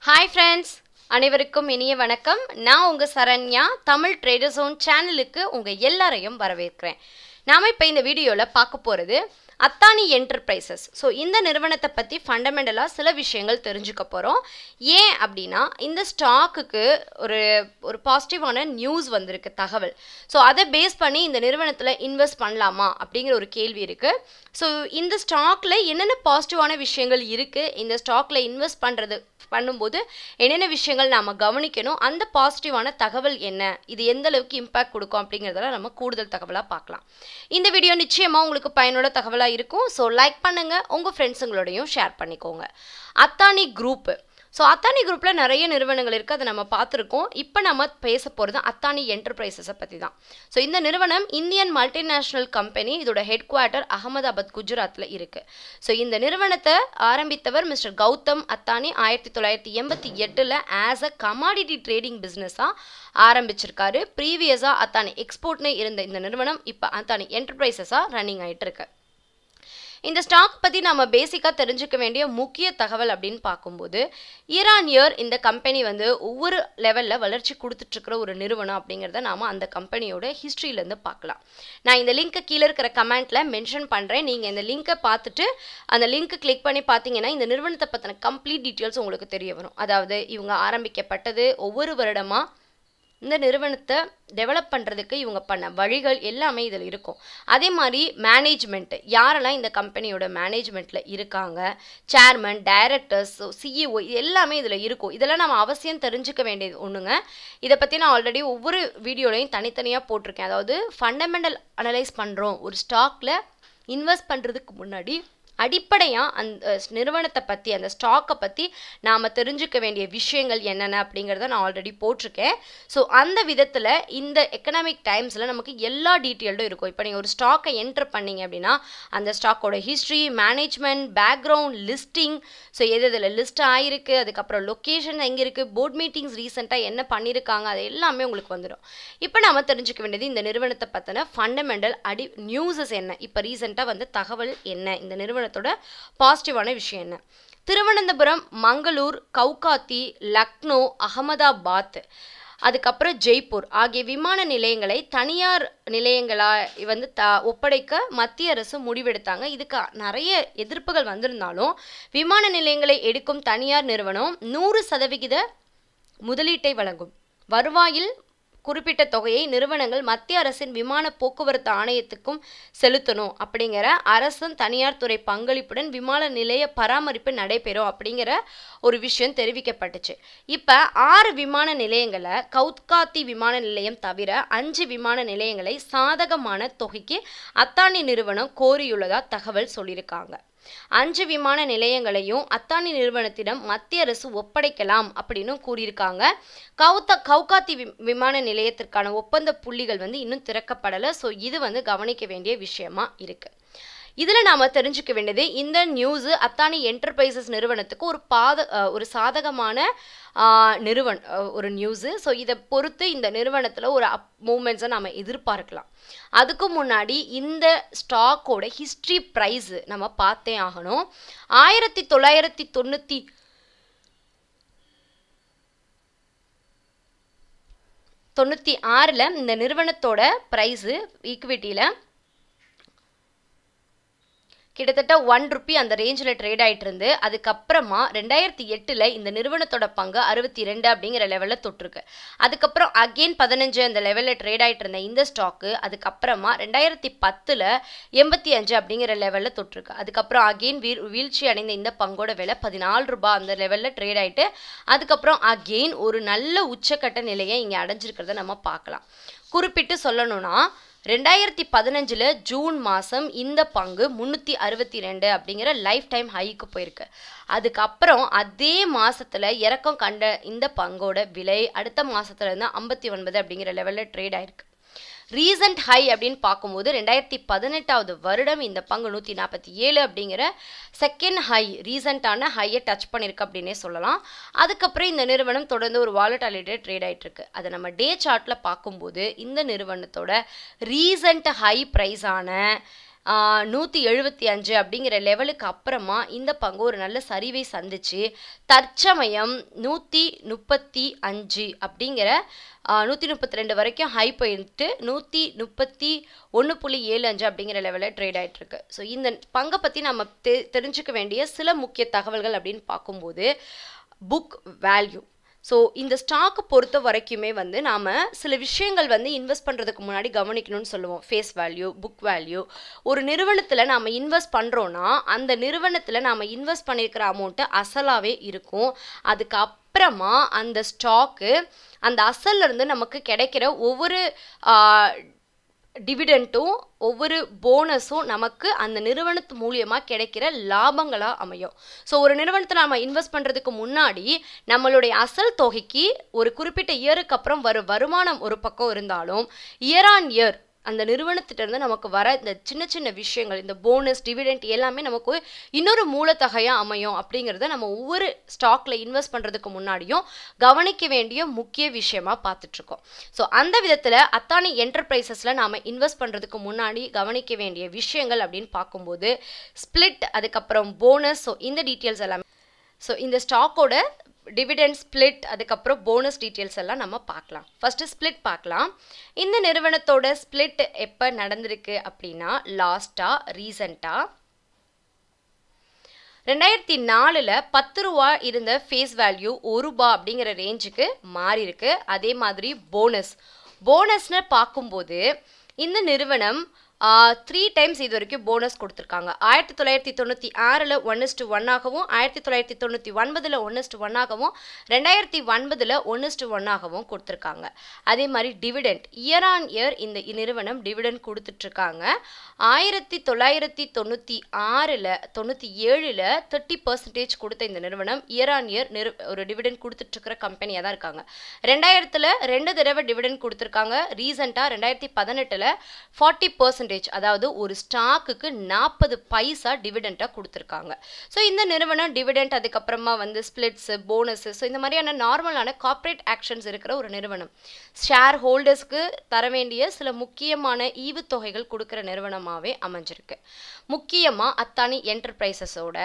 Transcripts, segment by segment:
hi friends அனைவருக்கும் இனிய வணக்கம் நான் உங்கள் சரண்யா தமிழ் ட்ரேடர் ஜோன் சேனலுக்கு உங்கள் எல்லாரையும் வரவேற்கிறேன் நாம் இப்போ இந்த வீடியோவில் பார்க்க போகிறது அத்தானி என்டர்பிரைசஸ் ஸோ இந்த நிறுவனத்தை பற்றி ஃபண்டமெண்டலாக சில விஷயங்கள் தெரிஞ்சுக்க போகிறோம் ஏன் அப்படின்னா இந்த ஸ்டாக்குக்கு ஒரு ஒரு பாசிட்டிவான நியூஸ் வந்திருக்கு தகவல் ஸோ அதை பேஸ் பண்ணி இந்த நிறுவனத்தில் இன்வெஸ்ட் பண்ணலாமா அப்படிங்கிற ஒரு கேள்வி இருக்குது ஸோ இந்த ஸ்டாக்கில் என்னென்ன பாசிட்டிவான விஷயங்கள் இருக்குது இந்த ஸ்டாக்கில் இன்வெஸ்ட் பண்ணுறது பண்ணும்போது என்னென்ன விஷயங்கள் நாம் கவனிக்கணும் அந்த பாசிட்டிவான தகவல் என்ன இது எந்த அளவுக்கு இம்பாக்ட் கொடுக்கும் அப்படிங்கிறதெல்லாம் நம்ம கூடுதல் தகவலாக பார்க்கலாம் இந்த வீடியோ நிச்சயமாக உங்களுக்கு பயனுள்ள தகவலாக இருக்கும் ஸோ லைக் பண்ணுங்கள் உங்கள் ஃப்ரெண்ட்ஸுங்களோடையும் ஷேர் பண்ணிக்கோங்க அத்தானி குரூப்பு ஸோ அத்தானி குரூப்பில் நிறைய நிறுவனங்கள் இருக்குது அதை நம்ம பார்த்துருக்கோம் இப்போ நம்ம பேச போகிறது அத்தானி என்டர்பிரைசஸை பற்றி தான் ஸோ இந்த நிறுவனம் இந்தியன் மல்டிநேஷ்னல் கம்பெனி இதோட ஹெட் குவார்ட்டர் அகமதாபாத் குஜராத்தில் இருக்குது ஸோ இந்த நிறுவனத்தை ஆரம்பித்தவர் மிஸ்டர் கௌதம் அத்தானி ஆயிரத்தி தொள்ளாயிரத்தி எண்பத்தி எட்டில் ஆஸ் அ கமாடிட்டி ட்ரேடிங் பிஸ்னஸாக ஆரம்பிச்சிருக்காரு ப்ரீவியஸாக அத்தானி எக்ஸ்போர்ட்னு இருந்த இந்த நிறுவனம் இப்போ அத்தானி என்டர்பிரைசஸாக ரன்னிங் ஆகிட்டு இருக்கு இந்த ஸ்டாக் பற்றி நம்ம பேசிக்காக தெரிஞ்சுக்க வேண்டிய முக்கிய தகவல் அப்படின்னு பார்க்கும்போது ஈரான் இயர் இந்த கம்பெனி வந்து ஒவ்வொரு லெவலில் வளர்ச்சி கொடுத்துட்ருக்கிற ஒரு நிறுவனம் அப்படிங்கிறத நாம் அந்த கம்பெனியோட ஹிஸ்ட்ரியிலேருந்து பார்க்கலாம் நான் இந்த லிங்க்கை கீழே இருக்கிற கமெண்ட்டில் மென்ஷன் பண்ணுறேன் நீங்கள் இந்த லிங்க்கை பார்த்துட்டு அந்த லிங்க்கை கிளிக் பண்ணி பார்த்தீங்கன்னா இந்த நிறுவனத்தை பற்றின கம்ப்ளீட் டீட்டெயில்ஸ் உங்களுக்கு தெரிய வரும் அதாவது இவங்க ஆரம்பிக்கப்பட்டது ஒவ்வொரு வருடமாக இந்த நிறுவனத்தை டெவலப் பண்ணுறதுக்கு இவங்க பண்ண வழிகள் எல்லாமே இதில் இருக்கும் அதே மாதிரி மேனேஜ்மெண்ட் யாரெல்லாம் இந்த கம்பெனியோட மேனேஜ்மெண்ட்டில் இருக்காங்க சேர்மன் டைரக்டர்ஸ் சிஇஓ எல்லாமே இதில் இருக்கும் இதெல்லாம் நம்ம அவசியம் தெரிஞ்சுக்க வேண்டியது ஒன்றுங்க இதை பற்றி நான் ஆல்ரெடி ஒவ்வொரு வீடியோலையும் தனித்தனியாக போட்டிருக்கேன் அதாவது ஃபண்டமெண்டல் அனலைஸ் பண்ணுறோம் ஒரு ஸ்டாக்கில் இன்வெஸ்ட் பண்ணுறதுக்கு முன்னாடி அடிப்படையாக அந்த நிறுவனத்தை பற்றி அந்த ஸ்டாக்கை பற்றி நாம் தெரிஞ்சுக்க வேண்டிய விஷயங்கள் என்னென்ன அப்படிங்கிறத நான் ஆல்ரெடி போட்டிருக்கேன் ஸோ அந்த விதத்தில் இந்த எக்கனாமிக் டைம்ஸில் நமக்கு எல்லா டீட்டெயில்டும் இருக்கும் இப்போ நீங்கள் ஒரு ஸ்டாக்கை என்டர் பண்ணீங்க அப்படின்னா அந்த ஸ்டாக்கோட history management background listing so எது இதில் லிஸ்ட் ஆகிருக்கு அதுக்கப்புறம் லொக்கேஷன் எங்கே இருக்குது போர்ட் மீட்டிங்ஸ் ரீசெண்டாக என்ன பண்ணியிருக்காங்க அது எல்லாமே உங்களுக்கு வந்துடும் இப்போ நம்ம தெரிஞ்சுக்க வேண்டியது இந்த நிறுவனத்தை பற்றின ஃபண்டமெண்டல் அடி நியூஸஸ் என்ன இப்போ ரீசெண்டாக வந்து தகவல் என்ன இந்த நிறுவனம் நிறுவனத்தோட பாசிட்டிவான விஷயம் என்ன திருவனந்தபுரம் மங்களூர் கவுகாத்தி லக்னோ அகமதாபாத் அதுக்கப்புறம் ஜெய்ப்பூர் ஆகிய விமான நிலையங்களை தனியார் நிலையங்களாக வந்து த ஒப்படைக்க மத்திய அரசு முடிவெடுத்தாங்க இதுக்கு நிறைய எதிர்ப்புகள் வந்திருந்தாலும் விமான நிலையங்களை எடுக்கும் தனியார் நிறுவனம் நூறு சதவிகித முதலீட்டை வழங்கும் வருவாயில் குறிப்பிட்ட தொகையை நிறுவனங்கள் மத்திய அரசின் விமான போக்குவரத்து ஆணையத்துக்கும் செலுத்தணும் அப்படிங்கிற அரசும் தனியார் துறை பங்களிப்புடன் விமான நிலைய பராமரிப்பு நடைபெறும் அப்படிங்கிற ஒரு விஷயம் தெரிவிக்கப்பட்டுச்சு இப்போ ஆறு விமான நிலையங்களை கவுத்காத்தி விமான நிலையம் தவிர அஞ்சு விமான நிலையங்களை சாதகமான தொகைக்கு அத்தானி நிறுவனம் கோரியுள்ளதா தகவல் சொல்லியிருக்காங்க அஞ்சு விமான நிலையங்களையும் அத்தானி நிறுவனத்திடம் மத்திய அரசு ஒப்படைக்கலாம் அப்படின்னு கூறியிருக்காங்க கவுத்த கவுகாத்தி விமான நிலையத்திற்கான ஒப்பந்த புள்ளிகள் வந்து இன்னும் திறக்கப்படலை ஸோ இது வந்து கவனிக்க வேண்டிய விஷயமா இருக்கு இதில் நாம் தெரிஞ்சுக்க வேண்டியது இந்த நியூஸு அத்தானி என்டர்பிரைசஸ் நிறுவனத்துக்கு ஒரு பாத ஒரு சாதகமான நிறுவன் ஒரு நியூஸு ஸோ இதை பொறுத்து இந்த நிறுவனத்தில் ஒரு அப் மூமெண்ட்ஸை நம்ம எதிர்பார்க்கலாம் அதுக்கு முன்னாடி இந்த ஸ்டாக்கோட ஹிஸ்ட்ரி ப்ரைஸு நம்ம பார்த்தே ஆகணும் ஆயிரத்தி தொள்ளாயிரத்தி தொண்ணூற்றி தொண்ணூற்றி ஆறில் இந்த நிறுவனத்தோட ப்ரைஸு ஈக்விட்டியில் கிட்டத்தட்ட ஒன் ருப்பி அந்த ரேஞ்சில் ட்ரேட் ஆகிட்டு இருந்து அதுக்கப்புறமா ரெண்டாயிரத்தி எட்டில் இந்த நிறுவனத்தோட பங்கு அறுபத்தி ரெண்டு அப்படிங்கிற லெவலில் தொட்டிருக்கு அதுக்கப்புறம் அகெயின் பதினஞ்சு அந்த லெவலில் ட்ரேட் ஆகிட்டு இருந்த இந்த ஸ்டாக்கு அதுக்கப்புறமா ரெண்டாயிரத்தி பத்தில் எண்பத்தி அஞ்சு அப்படிங்கிற லெவலில் தொட்டிருக்கு அதுக்கப்புறம் அகெயின் வீ வீழ்ச்சி அடைந்த இந்த பங்கோட விலை பதினாலு ரூபாய் அந்த லெவலில் ட்ரேட் ஆகிட்டு அதுக்கப்புறம் அகெயின் ஒரு நல்ல உச்சக்கட்ட நிலையை இங்கே அடைஞ்சிருக்கிறத நம்ம பார்க்கலாம் குறிப்பிட்டு சொல்லணும்னா ரெண்டாயிரத்தி பதினஞ்சில் ஜூன் மாதம் இந்த பங்கு முந்நூற்றி அறுபத்தி ரெண்டு அப்படிங்கிற லைஃப் டைம் ஹைக்கு போயிருக்கு அதுக்கப்புறம் அதே மாதத்தில் இறக்கம் கண்ட இந்த பங்கோட விலை அடுத்த மாதத்துல இருந்து ஐம்பத்தி ஒன்பது அப்படிங்கிற லெவலில் ட்ரேட் ஆயிருக்கு ரீசன்ட் ஹை அப்படின்னு பார்க்கும்போது ரெண்டாயிரத்தி பதினெட்டாவது வருடம் இந்த பங்கு நூற்றி நாற்பத்தி ஏழு அப்படிங்கிற செகண்ட் ஹை ரீசண்டான ஹையை டச் பண்ணியிருக்கு அப்படின்னே சொல்லலாம் அதுக்கப்புறம் இந்த நிறுவனம் தொடர்ந்து ஒரு வாலட்டாலிட்டியில் ட்ரேட் ஆகிட்டு இருக்கு அதை நம்ம டே சார்ட்டில் பார்க்கும்போது இந்த நிறுவனத்தோட ரீசன்ட் ஹை ப்ரைஸான நூற்றி எழுபத்தி அஞ்சு அப்படிங்கிற லெவலுக்கு அப்புறமா இந்த பங்கு ஒரு நல்ல சரிவை சந்திச்சு தற்சமயம் நூற்றி முப்பத்தி அஞ்சு அப்படிங்கிற நூற்றி முப்பத்தி ரெண்டு வரைக்கும் ஹை போயிட்டு நூற்றி முப்பத்தி ஒன்று புள்ளி ஏழு அஞ்சு அப்படிங்கிற லெவலில் ட்ரேட் ஆகிட்டு இருக்கு ஸோ இந்த பங்கை பற்றி நம்ம தெ தெரிஞ்சுக்க வேண்டிய சில முக்கிய தகவல்கள் அப்படின்னு பார்க்கும்போது புக் வேல்யூ ஸோ இந்த ஸ்டாக்கை பொறுத்த வரைக்குமே வந்து நாம் சில விஷயங்கள் வந்து இன்வெஸ்ட் பண்ணுறதுக்கு முன்னாடி கவனிக்கணும்னு சொல்லுவோம் ஃபேஸ் வேல்யூ புக் வேல்யூ ஒரு நிறுவனத்தில் நாம் இன்வெஸ்ட் பண்ணுறோன்னா அந்த நிறுவனத்தில் நாம் இன்வெஸ்ட் பண்ணியிருக்கிற அமௌண்ட்டு அசலாகவே இருக்கும் அதுக்கு அப்புறமா அந்த ஸ்டாக்கு அந்த அசல்லேருந்து நமக்கு கிடைக்கிற ஒவ்வொரு டிவிடெண்ட்டும் ஒவ்வொரு போனஸும் நமக்கு அந்த நிறுவனத்து மூலியமாக கிடைக்கிற லாபங்களாக அமையும் ஸோ ஒரு நிறுவனத்தில் நம்ம இன்வெஸ்ட் பண்ணுறதுக்கு முன்னாடி நம்மளுடைய அசல் தொகைக்கு ஒரு குறிப்பிட்ட இயருக்கு அப்புறம் வரும் வருமானம் ஒரு பக்கம் இருந்தாலும் இயர் ஆன் இயர் அந்த நிறுவனத்திட்டேருந்து நமக்கு வர இந்த சின்ன சின்ன விஷயங்கள் இந்த போனஸ் டிவிடெண்ட் எல்லாமே நமக்கு இன்னொரு மூலத்தொகையாக அமையும் அப்படிங்கிறத நம்ம ஒவ்வொரு ஸ்டாக்ல இன்வெஸ்ட் பண்ணுறதுக்கு முன்னாடியும் கவனிக்க வேண்டிய முக்கிய விஷயமா பார்த்துட்ருக்கோம் ஸோ அந்த விதத்தில் அத்தானி என்டர்பிரைசஸில் நாம் இன்வெஸ்ட் பண்ணுறதுக்கு முன்னாடி கவனிக்க வேண்டிய விஷயங்கள் அப்படின்னு பார்க்கும்போது ஸ்பிளிட் அதுக்கப்புறம் போனஸ் ஸோ இந்த டீட்டெயில்ஸ் எல்லாமே ஸோ இந்த ஸ்டாக்கோட டிவிடெண்ட் ஸ்பிளிட் அதுக்கப்புறம் போனஸ் டீட்டெயில்ஸ் எல்லாம் நம்ம பார்க்கலாம் ஃபஸ்ட்டு ஸ்பிளிட் பார்க்கலாம் இந்த நிறுவனத்தோட ஸ்பிளிட் எப்போ நடந்திருக்கு அப்படின்னா லாஸ்ட்டாக ரீசண்டாக ரெண்டாயிரத்தி நாலில் பத்து ரூபா இருந்த ஃபேஸ் வேல்யூ ஒரு ரூபா அப்படிங்கிற ரேஞ்சுக்கு மாறி இருக்கு அதே மாதிரி போனஸ் போனஸ்னு பார்க்கும்போது இந்த நிறுவனம் த்ரீ டைம்ஸ் இது வரைக்கும் போனஸ் கொடுத்துருக்காங்க ஆயிரத்தி தொள்ளாயிரத்தி தொண்ணூற்றி ஆறில் ஒன் இஸ்டு ஒன்னாகவும் ஆயிரத்தி தொள்ளாயிரத்தி தொண்ணூற்றி ஒன்பதில் ஒன் இஸ்டு ஒன்னாகவும் ரெண்டாயிரத்தி ஒன்பதில் ஒன் இஸ்டு ஒன்னாகவும் கொடுத்துருக்காங்க அதே மாதிரி டிவிடெண்ட் இயர் ஆன் இயர் இந்த நிறுவனம் டிவிடெண்ட் கொடுத்துட்ருக்காங்க ஆயிரத்தி தொள்ளாயிரத்தி தொண்ணூற்றி ஆறில் தொண்ணூற்றி ஏழில் தேர்ட்டி பர்சன்டேஜ் கொடுத்த இந்த நிறுவனம் இயர் ஆன் இயர் நிறு ஒரு டிவிடெண்ட் கொடுத்துட்ருக்கிற கம்பெனியாக தான் இருக்காங்க ரெண்டாயிரத்தில் ரெண்டு தடவை டிவிடெண்ட் கொடுத்துருக்காங்க ரீசெண்டாக ரெண்டாயிரத்தி பதினெட்டில் ஃபார்ட்டி பர்சன்டேஜ் அதாவது ஒரு ஸ்டாக்குக்கு நாற்பது பைசா டிவிடெண்ட்டாக கொடுத்துருக்காங்க ஸோ இந்த நிறுவனம் டிவிடெண்ட் அதுக்கப்புறமா வந்து ஸ்பிளிட்ஸு போனஸு ஸோ இந்த மாதிரியான நார்மலான கார்ப்பரேட் ஆக்ஷன்ஸ் இருக்கிற ஒரு நிறுவனம் ஷேர் ஹோல்டர்ஸ்க்கு தர வேண்டிய சில முக்கியமான ஈவுத்தொகைகள் கொடுக்குற நிறுவனமாகவே அமைஞ்சிருக்கு முக்கியமாக அத்தானி என்டர்பிரைசஸோட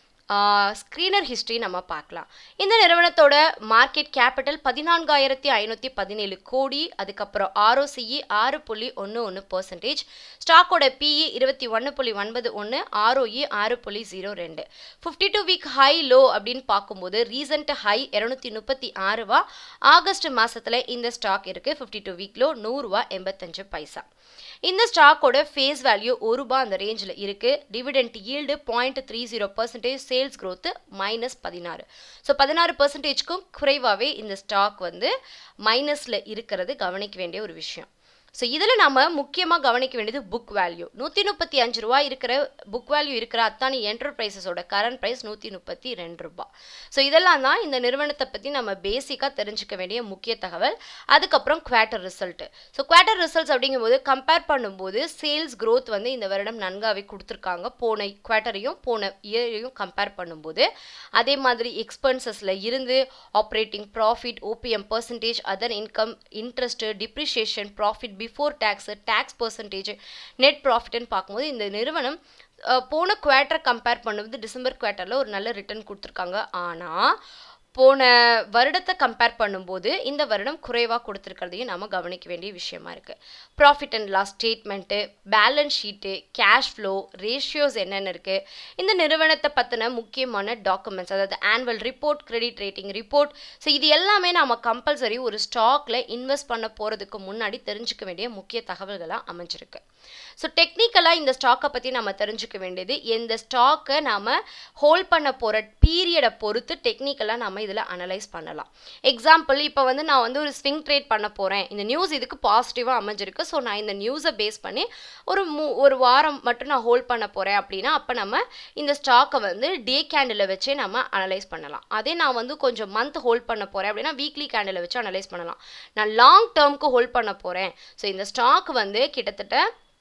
ஸ்க்ரீனர் ஹிஸ்ட்ரி நம்ம பார்க்கலாம் இந்த நிறுவனத்தோட மார்க்கெட் கேபிட்டல் பதினான்காயிரத்தி ஐநூற்றி பதினேழு கோடி அதுக்கப்புறம் ஆர்ஓசிஇ ஆறு புள்ளி ஒன்று ஒன்று பர்சன்டேஜ் ஸ்டாக்கோட பிஇ இருபத்தி ஒன்று புள்ளி ஒன்பது ஒன்று ஆர்ஓஇ ஆறு புள்ளி ஜீரோ ரெண்டு fifty two week high low அப்படின்னு பார்க்கும்போது ரீசெண்ட் ஹை இரநூத்தி முப்பத்தி ஆறு ரூபா ஆகஸ்ட் மாதத்தில் இந்த ஸ்டாக் இருக்குது ஃபிஃப்டி டூ வீக் லோ நூறுரூவா எண்பத்தஞ்சு பைசா இந்த ஸ்டாக்கோட ஃபேஸ் வேல்யூ ஒரு ரூபாய் அந்த ரேஞ்சில் இருக்குது dividend yield point three zero percentage sales growth minus பதினாறு ஸோ பதினாறு பர்சன்டேஜ்க்கும் குறைவாகவே இந்த ஸ்டாக் வந்து மைனஸில் இருக்கிறது கவனிக்க வேண்டிய ஒரு விஷயம் ஸோ இதில் நம்ம முக்கியமாக கவனிக்க வேண்டியது புக் வேல்யூ நூற்றி முப்பத்தி அஞ்சு ரூபா இருக்கிற புக் வேல்யூ இருக்கிற அத்தானி என்டர்பிரைசஸோட கரண்ட் ப்ரைஸ் நூற்றி முப்பத்தி ரெண்டு ரூபா ஸோ இதெல்லாம் தான் இந்த நிறுவனத்தை பற்றி நம்ம பேசிக்காக தெரிஞ்சுக்க வேண்டிய முக்கிய தகவல் அதுக்கப்புறம் quarter result so quarter results அப்படிங்கும்போது கம்பேர் பண்ணும்போது சேல்ஸ் க்ரோத் வந்து இந்த வருடம் நன்காகவே கொடுத்துருக்காங்க போன குவார்ட்டரையும் போன இயரையும் கம்பேர் பண்ணும்போது அதே மாதிரி எக்ஸ்பென்சஸில் இருந்து operating profit OPM percentage other income interest depreciation profit before tax tax percentage net ப்ராஃபிட்னு பார்க்கும்போது இந்த நிறுவனம் போன குவார்ட்டர் கம்பேர் பண்ணும்போது டிசம்பர் குவார்ட்டரில் ஒரு நல்ல ரிட்டர்ன் கொடுத்துருக்காங்க ஆனால் போன வருடத்தை கம்பேர் பண்ணும்போது இந்த வருடம் குறைவாக கொடுத்துருக்கிறதையும் நம்ம கவனிக்க வேண்டிய விஷயமா இருக்குது profit and loss statement balance sheet cash flow ratios என்னென்ன இருக்குது இந்த நிறுவனத்தை பற்றின முக்கியமான டாக்குமெண்ட்ஸ் அதாவது annual report credit rating report so இது எல்லாமே நம்ம கம்பல்சரி ஒரு ஸ்டாக்ல இன்வெஸ்ட் பண்ண போகிறதுக்கு முன்னாடி தெரிஞ்சுக்க வேண்டிய முக்கிய தகவல்களாக அமைஞ்சிருக்கு ஸோ டெக்னிக்கலாக இந்த ஸ்டாக்கை பற்றி நம்ம தெரிஞ்சுக்க வேண்டியது எந்த ஸ்டாக்கை நாம் ஹோல்ட் பண்ண போகிற பீரியடை பொறுத்து டெக்னிக்கலாக நம்ம இதில் அனலைஸ் பண்ணலாம் எக்ஸாம்பிள் இப்போ வந்து நான் வந்து ஒரு ஸ்விங் ட்ரேட் பண்ண போகிறேன் இந்த நியூஸ் இதுக்கு பாசிட்டிவாக அமைஞ்சிருக்கு ஸோ நான் இந்த நியூஸை பேஸ் பண்ணி ஒரு மூ ஒரு வாரம் மட்டும் நான் ஹோல்ட் பண்ண போகிறேன் அப்படின்னா அப்போ நம்ம இந்த ஸ்டாக்கை வந்து டே கேண்டில் வச்சே நம்ம அனலைஸ் பண்ணலாம் அதே நான் வந்து கொஞ்சம் மந்த் ஹோல்ட் பண்ண போகிறேன் அப்படின்னா வீக்லி கேண்டில் வச்சு அனலைஸ் பண்ணலாம் நான் லாங் டேர்முக்கு ஹோல்ட் பண்ண போகிறேன் ஸோ இந்த ஸ்டாக் வந்து கிட்டத்தட்ட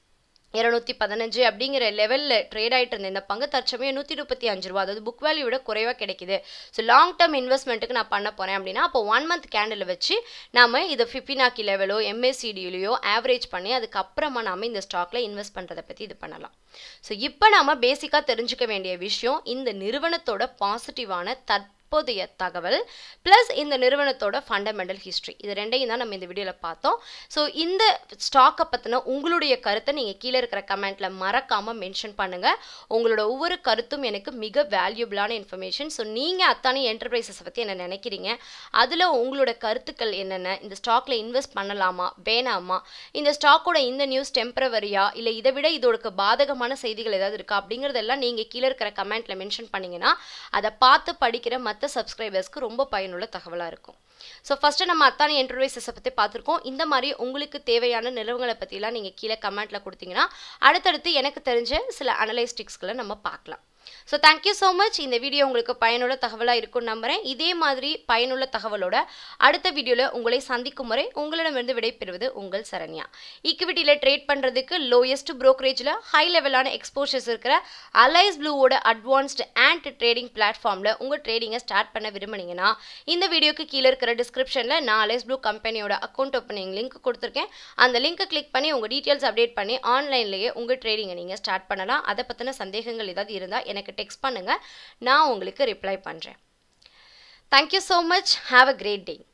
இரநூத்தி பதினஞ்சு அப்படிங்கிற லெவலில் ட்ரேட் ஆகிட்டு இருந்த இந்த பங்கு தற்சமயம் நூற்றி முப்பத்தி அஞ்சு ரூபா அதாவது புக் வேல்யூ விட குறைவாக கிடைக்குது ஸோ லாங் டேர்ம் இன்வெஸ்ட்மெண்ட்டுக்கு நான் பண்ண போகிறேன் அப்படின்னா அப்போ ஒன் மந்த் கேண்டில் வச்சு நம்ம இதை ஃபிஃபினாக்கி லெவலோ எம்ஏசிடியிலையோ ஆவரேஜ் பண்ணி அதுக்கப்புறமா நாம இந்த ஸ்டாக்ல இன்வெஸ்ட் பண்ணுறதை பற்றி இது பண்ணலாம் ஸோ இப்போ நாம பேசிக்காக தெரிஞ்சுக்க வேண்டிய விஷயம் இந்த நிறுவனத்தோட பாசிட்டிவான தற் தற்போதைய தகவல் ப்ளஸ் இந்த நிறுவனத்தோட ஃபண்டமெண்டல் ஹிஸ்ட்ரி இது ரெண்டையும் தான் நம்ம இந்த வீடியோவில் பார்த்தோம் ஸோ இந்த ஸ்டாக்கை பற்றின உங்களுடைய கருத்தை நீங்கள் கீழே இருக்கிற கமெண்ட்டில் மறக்காமல் மென்ஷன் பண்ணுங்கள் உங்களோட ஒவ்வொரு கருத்தும் எனக்கு மிக வேல்யூபிளான இன்ஃபர்மேஷன் ஸோ நீங்கள் அத்தானி என்டர்பிரைசஸை பற்றி என்ன நினைக்கிறீங்க அதில் உங்களோட கருத்துக்கள் என்னென்ன இந்த ஸ்டாக்ல இன்வெஸ்ட் பண்ணலாமா வேணாமா இந்த ஸ்டாக்கோட இந்த நியூஸ் டெம்பரவரியா இல்லை இதை விட இதோட பாதகமான செய்திகள் ஏதாவது இருக்கா அப்படிங்கிறதெல்லாம் நீங்கள் கீழே இருக்கிற கமெண்ட்டில் மென்ஷன் பண்ணீங்கன்னா அதை பார்த்து படிக்கிற மற்ற சப்ஸ்கிரைபர்ஸ்க்கு ரொம்ப பயனுள்ள தகவலாக இருக்கும் ஸோ ஃபஸ்ட்டு நம்ம அத்தானி என்டர்பிரைசஸை பற்றி பார்த்துருக்கோம் இந்த மாதிரி உங்களுக்கு தேவையான நிறுவனங்களை பற்றிலாம் நீங்கள் கீழே கமெண்ட்டில் கொடுத்தீங்கன்னா அடுத்தடுத்து எனக்கு தெரிஞ்ச சில அனலைஸ்டிக்ஸ்களை நம்ம பார்க்கலாம் ஸோ தேங்க்யூ ஸோ மச் இந்த வீடியோ உங்களுக்கு பயனுள்ள தகவலாக இருக்கும்னு நம்புகிறேன் இதே மாதிரி பயனுள்ள தகவலோட அடுத்த வீடியோவில் உங்களை சந்திக்கும் முறை உங்களிடமிருந்து விடைபெறுவது உங்கள் சரண்யா ஈக்விட்டியில் ட்ரேட் பண்ணுறதுக்கு லோயஸ்ட் ப்ரோக்கரேஜில் ஹை லெவலான எக்ஸ்போஷர்ஸ் இருக்கிற அலைஸ் ப்ளூவோட அட்வான்ஸ்டு ஆண்ட் ட்ரேடிங் பிளாட்ஃபார்மில் உங்கள் ட்ரேடிங்கை ஸ்டார்ட் பண்ண விரும்புனீங்கன்னா இந்த வீடியோக்கு கீழே இருக்கிற டிஸ்கிரிப்ஷனில் நான் அலைஸ் ப்ளூ கம்பெனியோட அக்கௌண்ட் ஓப்பனிங் லிங்க் கொடுத்துருக்கேன் அந்த லிங்க்கை கிளிக் பண்ணி உங்கள் டீட்டெயில்ஸ் அப்டேட் பண்ணி ஆன்லைன்லேயே உங்கள் ட்ரேடிங்கை நீங்கள் ஸ்டார்ட் பண்ணலாம் அதை பற்றின சந்தேகங்கள் ஏதாவது இருந்தால் எனக்கு டெக்ஸ்ட் பண்ணுங்கள் நான் உங்களுக்கு ரிப்ளை பண்ணுறேன் thank you so much have a great day